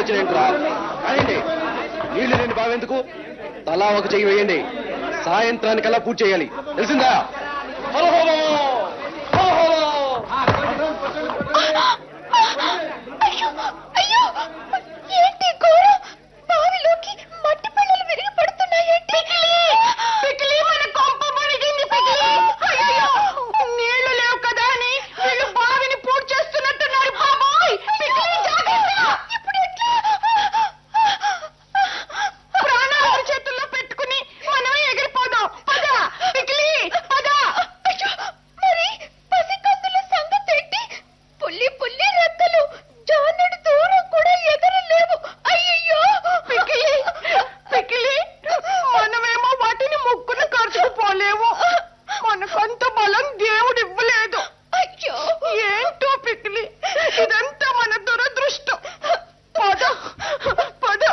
వచ్చినట్రా కాయండి నీళ్లు లేని బావెందుకు తలా ఒక చెయ్యి వేయండి సాయంత్రానికల్లా పూర్తి చేయాలి తెలిసిందా హలో హలో హలో హలో అయ్యో అయ్యో ఏంటి ఘోరం బావిలోకి మట్టి పళ్ళలు విరిగి పడుతున్నాయేంటి పికిలి మన కొంప మునిగింది పికిలి అయ్యో నీళ్లు లేవు కదా అని వీళ్ళు బావిని పూర్తి చేస్తున్నట్టున్నారు బాబోయ్ పికిలి జాగ్రత్త ఇప్పుడు ఎట్లా ప్రాణాలు చేతుల్లో పెట్టుకుని మనమే ఎగిరిపోదాం పద పికిలి పద అయ్యో మరి పసికందుల సంగతి ఏంటి పుల్లి పుల్లి రెక్కలు జానుడు దూరం కూడా ఎగరలేవు అయ్యయ్యో పికిలి పికిలి మనమేమో వాటిని ముక్కున కరుచుకుపోలేము మనకంత బలం దేవుడు ఇవ్వలేదు అయ్యో ఏంటో పికిలి ఇదంతా మన దురదృష్టం పద పద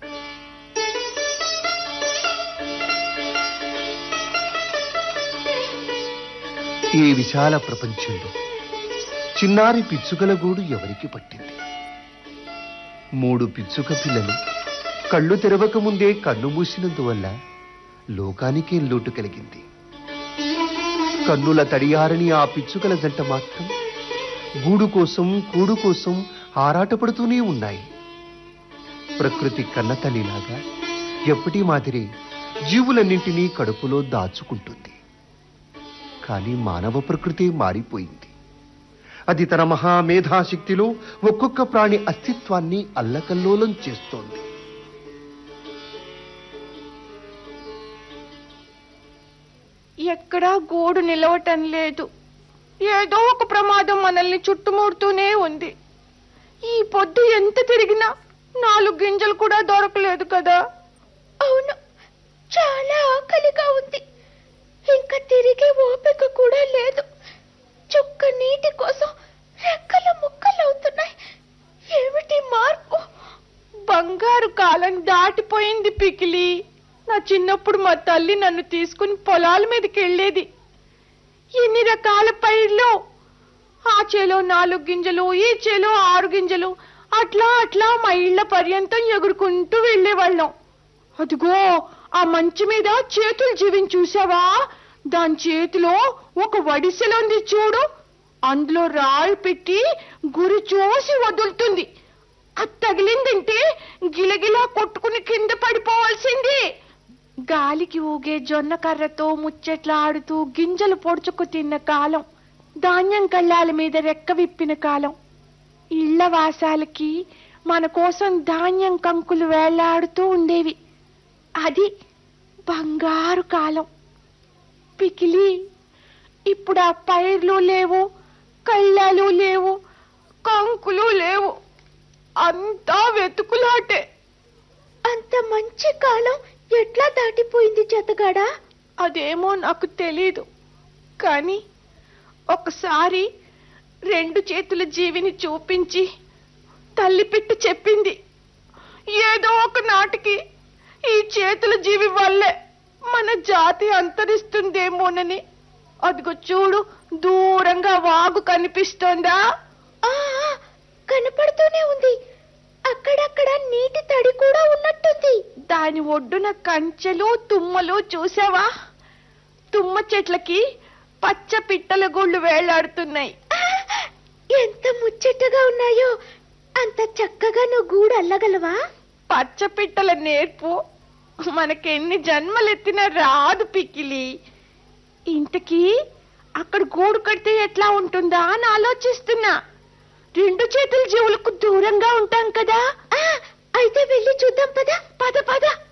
ఈ విశాల ప్రపంచంలో చిన్నారి పిచ్చుకల గూడు ఎవరికి పట్టింది మూడు పిచ్చుక పిల్లలు కళ్ళు తెరవక ముందే కన్ను మూసినందువల్ల లోకానికే లోటు కలిగింది కన్నుల తడియారని ఆ పిచ్చుకల జంట మాత్రం గూడు కోసం కూడు కోసం ఆరాటపడుతూనే ఉన్నాయి ప్రకృతి కన్నతల్లిలాగా ఎప్పటి మాదిరి జీవులన్నింటినీ కడుపులో దాచుకుంటుంది కానీ మానవ ప్రకృతి మారిపోయింది అది తన మహామేధాశక్తిలో ఒక్కొక్క ప్రాణి అస్తిత్వాన్ని అల్లకల్లోలం చేస్తోంది ఎక్కడా గూడు నిలవటం లేదు ఏదో ఒక ప్రమాదం మనల్ని చుట్టుముడుతూనే ఉంది ఈ పొద్దు ఎంత తిరిగినా నాలుగు గింజలు కూడా దొరకలేదు కదా అవును చాలా ఆకలిగా ఉంది ఇంకా తిరిగే ఓపిక కూడా లేదు చుక్క నీటి కోసం రెక్కలు ముక్కలవుతున్నాయి ఏమిటి మార్పు బంగారు కాలం దాటిపోయింది పికిలి నా చిన్నప్పుడు మా తల్లి నన్ను తీసుకుని పొలాల మీదకి వెళ్ళేది ఎన్ని రకాల పైర్లు ఆ చేలో నాలుగు గింజలు ఈ చేలో ఆరు గింజలు అట్లా అట్లా మా ఇళ్ల పర్యంతం ఎగురుకుంటూ వెళ్ళేవాళ్ళం అదిగో ఆ మంచి మీద చేతులు జీవిని చూసావా దాని చేతిలో ఒక వడిసెలుంది చూడు అందులో రాళ్ళు పెట్టి గురి చూసి వదులుతుంది అది తగిలిందంటే గిలగిలా కొట్టుకుని కింద పడిపోవాల్సింది గాలికి ఊగే జొన్న కర్రతో ముచ్చట్లాడుతూ గింజలు పొడుచుకు తిన్న కాలం ధాన్యం కళ్ళాల మీద రెక్క విప్పిన కాలం ఇళ్ల వాసాలకి మన కోసం ధాన్యం కంకులు వేలాడుతూ ఉండేవి అది బంగారు కాలం పికిలి ఇప్పుడు ఆ పైర్లు లేవు కళ్ళాలు లేవు కంకులు లేవు అంతా వెతుకులాటే అంత మంచి కాలం ఎట్లా దాటిపోయింది జతగాడా అదేమో నాకు తెలీదు కానీ ఒకసారి రెండు చేతుల జీవిని చూపించి తల్లి పెట్టి చెప్పింది ఏదో ఒక నాటికి ఈ చేతుల జీవి వల్లే మన జాతి అంతరిస్తుందేమోనని అదిగో చూడు దూరంగా వాగు కనిపిస్తోందా కనపడుతూనే ఉంది అక్కడక్కడ నీటి తడి కూడా ఉన్నట్టుంది దాని ఒడ్డున కంచెలు తుమ్మలు చూసావా తుమ్మ చెట్లకి పచ్చ పిట్టల గుళ్ళు వేలాడుతున్నాయి ఎంత ముచ్చటగా ఉన్నాయో అంత చక్కగా నువ్వు గూడు అల్లగలవా పచ్చ పిట్టల నేర్పు మనకెన్ని జన్మలెత్తినా రాదు పికిలి ఇంతకీ అక్కడ గూడు కడితే ఎట్లా ఉంటుందా అని ఆలోచిస్తున్నా రెండు చేతుల జీవులకు దూరంగా ఉంటాం కదా